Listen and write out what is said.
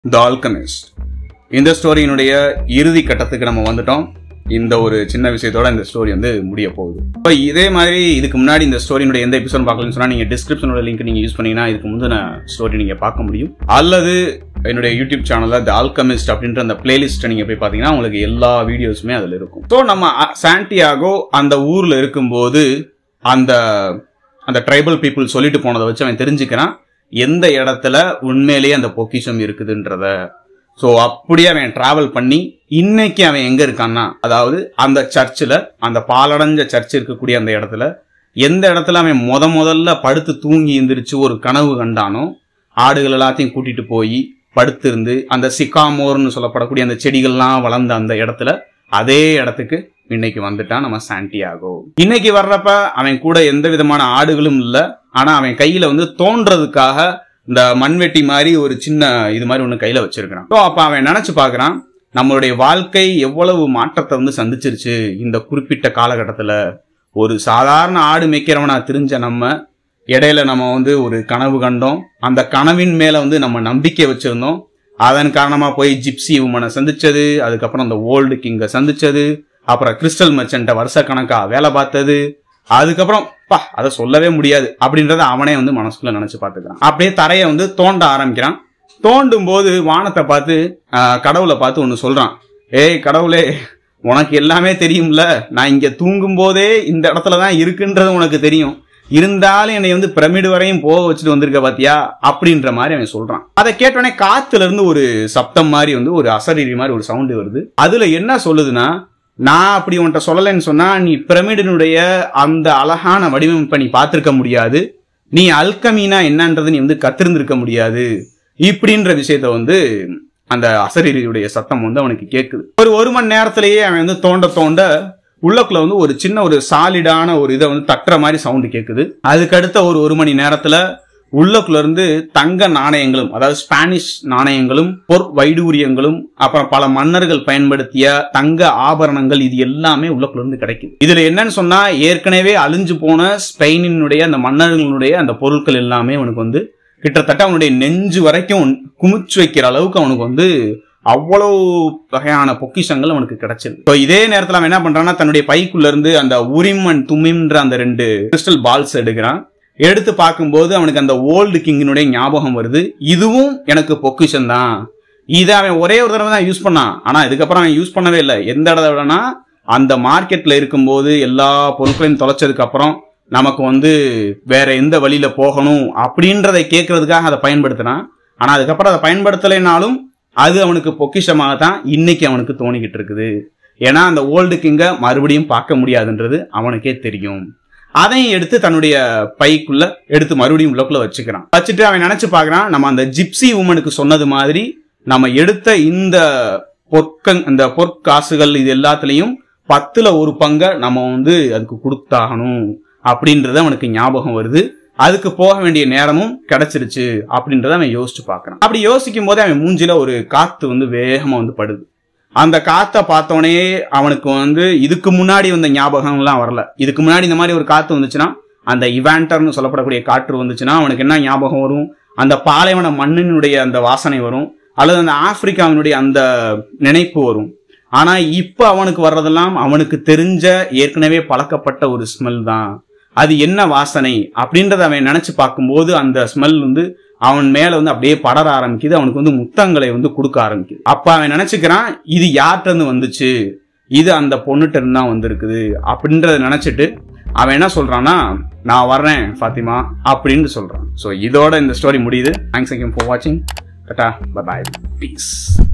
த alchemist இந்த ஸ்டோரியினுடைய இறுதி கட்டத்துக்கு நம்ம வந்துட்டோம் இந்த ஒரு சின்ன விஷயத்தோட இந்த ஸ்டோரி வந்து முடிய போகுது இப்போ இதே மாதிரி இதுக்கு முன்னாடி இந்த ஸ்டோரியினுடைய எந்த எபிசோட் பார்க்கலன்னு சொன்னா நீங்க டிஸ்கிரிப்ஷனோட லிங்க் நீங்க யூஸ் பண்ணீங்கன்னா இதுக்கு முந்தின ஸ்டோரி நீங்க பார்க்க முடியும் அல்லது என்னுடைய யூடியூப் சேனல்ல த ஆல்கமிஸ்ட் அப்படின்ற அந்த பிளேலிஸ்ட்டை நீங்க போய் பாத்தீங்கன்னா உங்களுக்கு எல்லா வீடியோஸுமே அதுல இருக்கும் ஸோ நம்ம அ- சாண்டியாகோ அந்த ஊர்ல இருக்கும்போது அந்த அந்த ட்ரைபல் பீப்புள் சொல்லிட்டு போனதை வச்சு அவன் தெரிஞ்சுக்கிறான் எந்த இடத்துல உண்மையிலேயே அந்த பொக்கிஷம் இருக்குதுன்றத ஸோ அப்படியே அவன் டிராவல் பண்ணி இன்னைக்கு அவன் எங்க இருக்கான்னா அதாவது அந்த சர்ச்சில் அந்த பாலடைஞ்ச சர்ச் இருக்கக்கூடிய அந்த இடத்துல எந்த இடத்துல அவன் முத முதல்ல படுத்து தூங்கி எந்திரிச்சு ஒரு கனவு கண்டானோ ஆடுகள் எல்லாத்தையும் கூட்டிட்டு போய் படுத்திருந்து அந்த சிக்காமோர்னு சொல்லப்படக்கூடிய அந்த செடிகள்லாம் வளர்ந்த அந்த இடத்துல அதே இடத்துக்கு இன்னைக்கு வந்துட்டான் நம்ம சாண்டியாகோ இன்னைக்கு வர்றப்ப அவன் கூட எந்த விதமான ஆடுகளும் இல்ல ஆனா அவன் கையில வந்து தோன்றதுக்காக இந்த மண்வெட்டி மாதிரி ஒரு சின்ன இது மாதிரி ஒண்ணு கையில வச்சிருக்கான் ஸோ அப்ப அவன் நினைச்சு பார்க்கறான் நம்மளுடைய வாழ்க்கை எவ்வளவு மாற்றத்தை வந்து சந்திச்சிருச்சு இந்த குறிப்பிட்ட காலகட்டத்துல ஒரு சாதாரண ஆடு மேய்க்கிறவனா தெரிஞ்ச நம்ம இடையில நம்ம வந்து ஒரு கனவு கண்டோம் அந்த கனவின் மேல வந்து நம்ம நம்பிக்கை வச்சிருந்தோம் அதன் காரணமா போய் ஜிப்சி உமனை சந்திச்சது அதுக்கப்புறம் அந்த ஓல்டு கிங்க சந்திச்சது அப்புறம் கிறிஸ்டல் மர்ச்சன்ட்ட வருஷ கணக்கா வேலை பார்த்தது அதுக்கப்புறம் பா அதை சொல்லவே முடியாது அப்படின்றத அவனே வந்து மனசுக்குள்ள நினைச்சு பார்த்துக்கிறான் அப்படியே தரையை வந்து தோண்ட ஆரம்பிக்கிறான் தோண்டும் போது வானத்தை பார்த்து ஆஹ், கடவுளை பார்த்து ஒன்னு சொல்றான் ஏய் கடவுளே உனக்கு எல்லாமே தெரியும்ல நான் இங்க தூங்கும் போதே இந்த இடத்துல தான் இருக்குன்றது உனக்கு தெரியும் இருந்தாலும் என்னை வந்து பிரமிடு வரையும் போக வச்சுட்டு வந்திருக்க பாத்தியா அப்படின்ற மாதிரி அவன் சொல்றான் அதை கேட்டோடனே காத்துல இருந்து ஒரு சப்தம் மாதிரி வந்து ஒரு அசரீரி மாதிரி ஒரு சவுண்டு வருது அதுல என்ன சொல்லுதுன்னா நான் அப்படி உன்கிட்ட சொல்லலைன்னு சொன்னா நீ பிரமிடினுடைய அந்த அழகான வடிவமைப்பை நீ பார்த்திருக்க முடியாது நீ அல்கமீனா என்னன்றது நீ வந்து கத்திருந்திருக்க முடியாது இப்படின்ற விஷயத்த வந்து அந்த அசரீரியுடைய சத்தம் வந்து அவனுக்கு கேட்குது ஒரு ஒரு மணி நேரத்திலேயே அவன் வந்து தோண்ட தோண்ட உள்ளக்குள்ள வந்து ஒரு சின்ன ஒரு சாலிடான ஒரு இதை வந்து தட்டுற மாதிரி சவுண்டு கேட்குது அதுக்கு அடுத்த ஒரு ஒரு மணி நேரத்துல உள்ளக்குள்ள இருந்து தங்க நாணயங்களும் அதாவது ஸ்பானிஷ் நாணயங்களும் பொற் வைடூரியங்களும் அப்புறம் பல மன்னர்கள் பயன்படுத்திய தங்க ஆபரணங்கள் இது எல்லாமே உள்ளக்குள்ள இருந்து கிடைக்குது இதுல என்னன்னு சொன்னா ஏற்கனவே அழிஞ்சு போன ஸ்பெயினினுடைய அந்த மன்னர்களுடைய அந்த பொருட்கள் எல்லாமே அவனுக்கு வந்து கிட்டத்தட்ட அவனுடைய நெஞ்சு வரைக்கும் குமிச்சு வைக்கிற அளவுக்கு அவனுக்கு வந்து அவ்வளவு வகையான பொக்கிஷங்கள் அவனுக்கு கிடைச்சது இப்போ இதே நேரத்தில் அவன் என்ன பண்றான்னா தன்னுடைய பைக்குள்ள இருந்து அந்த உரிம் அண்ட் தும்மின்ற அந்த ரெண்டு கிறிஸ்டல் பால்ஸ் எடுக்கிறான் எடுத்து பார்க்கும்போது அவனுக்கு அந்த ஓல்டு கிங்கினுடைய ஞாபகம் வருது இதுவும் எனக்கு பொக்கிஷன் தான் இதை அவன் ஒரே ஒரு தடவை தான் யூஸ் பண்ணான் ஆனா இதுக்கப்புறம் அவன் யூஸ் பண்ணவே இல்லை எந்த இடத்துலனா அந்த மார்க்கெட்ல இருக்கும்போது எல்லா பொருட்களையும் தொலைச்சதுக்கு அப்புறம் நமக்கு வந்து வேற எந்த வழியில போகணும் அப்படின்றதை கேட்கறதுக்காக அதை பயன்படுத்தினான் ஆனா அதுக்கப்புறம் அதை பயன்படுத்தலைனாலும் அது அவனுக்கு பொக்கிஷமாக தான் இன்னைக்கு அவனுக்கு தோணிக்கிட்டு இருக்குது ஏன்னா அந்த ஓல்டு கிங்க மறுபடியும் பார்க்க முடியாதுன்றது அவனுக்கே தெரியும் அதையும் எடுத்து தன்னுடைய பைக்குள்ள எடுத்து மறுபடியும் உள்ளக்குள்ள வச்சுக்கிறான் வச்சுட்டு அவன் நினைச்சு பார்க்கறான் நம்ம அந்த ஜிப்சி உமனுக்கு சொன்னது மாதிரி நம்ம எடுத்த இந்த பொற்கங் இந்த பொற்காசுகள் இது எல்லாத்துலயும் பத்துல ஒரு பங்கை நம்ம வந்து அதுக்கு கொடுத்தாகணும் அப்படின்றது அவனுக்கு ஞாபகம் வருது அதுக்கு போக வேண்டிய நேரமும் கிடைச்சிருச்சு அப்படின்றத அவன் யோசிச்சு பார்க்கறான் அப்படி யோசிக்கும் போதே அவன் மூஞ்சில ஒரு காத்து வந்து வேகமா வந்து படுது அந்த காத்தை பார்த்தோடனே அவனுக்கு வந்து இதுக்கு முன்னாடி வந்த ஞாபகம்லாம் வரல இதுக்கு முன்னாடி இந்த மாதிரி ஒரு காத்து வந்துச்சுன்னா அந்த இவாண்டர்னு சொல்லப்படக்கூடிய காற்று வந்துச்சுன்னா அவனுக்கு என்ன ஞாபகம் வரும் அந்த பாலைவன மண்ணினுடைய அந்த வாசனை வரும் அல்லது அந்த ஆப்பிரிக்காவினுடைய அந்த நினைப்பு வரும் ஆனா இப்ப அவனுக்கு வர்றதெல்லாம் அவனுக்கு தெரிஞ்ச ஏற்கனவே பழக்கப்பட்ட ஒரு ஸ்மெல் தான் அது என்ன வாசனை அப்படின்றத அவன் நினைச்சு பார்க்கும்போது அந்த ஸ்மெல் வந்து அவன் மேல வந்து அப்படியே படர ஆரம்பிக்குது அவனுக்கு வந்து முத்தங்களை வந்து கொடுக்க ஆரம்பிக்குது அப்ப அவன் நினைச்சுக்கிறான் இது யார்கிட்ட இருந்து வந்துச்சு இது அந்த பொண்ணுகிட்ட இருந்து தான் வந்திருக்குது அப்படின்றத நினைச்சிட்டு அவன் என்ன சொல்றான்னா நான் வர்றேன் ஃபாத்திமா அப்படின்னு சொல்றான் ஸோ இதோட இந்த ஸ்டோரி முடியுது தேங்க்ஸ் அகேன் ஃபார் வாட்சிங் கட்டா பை பீஸ்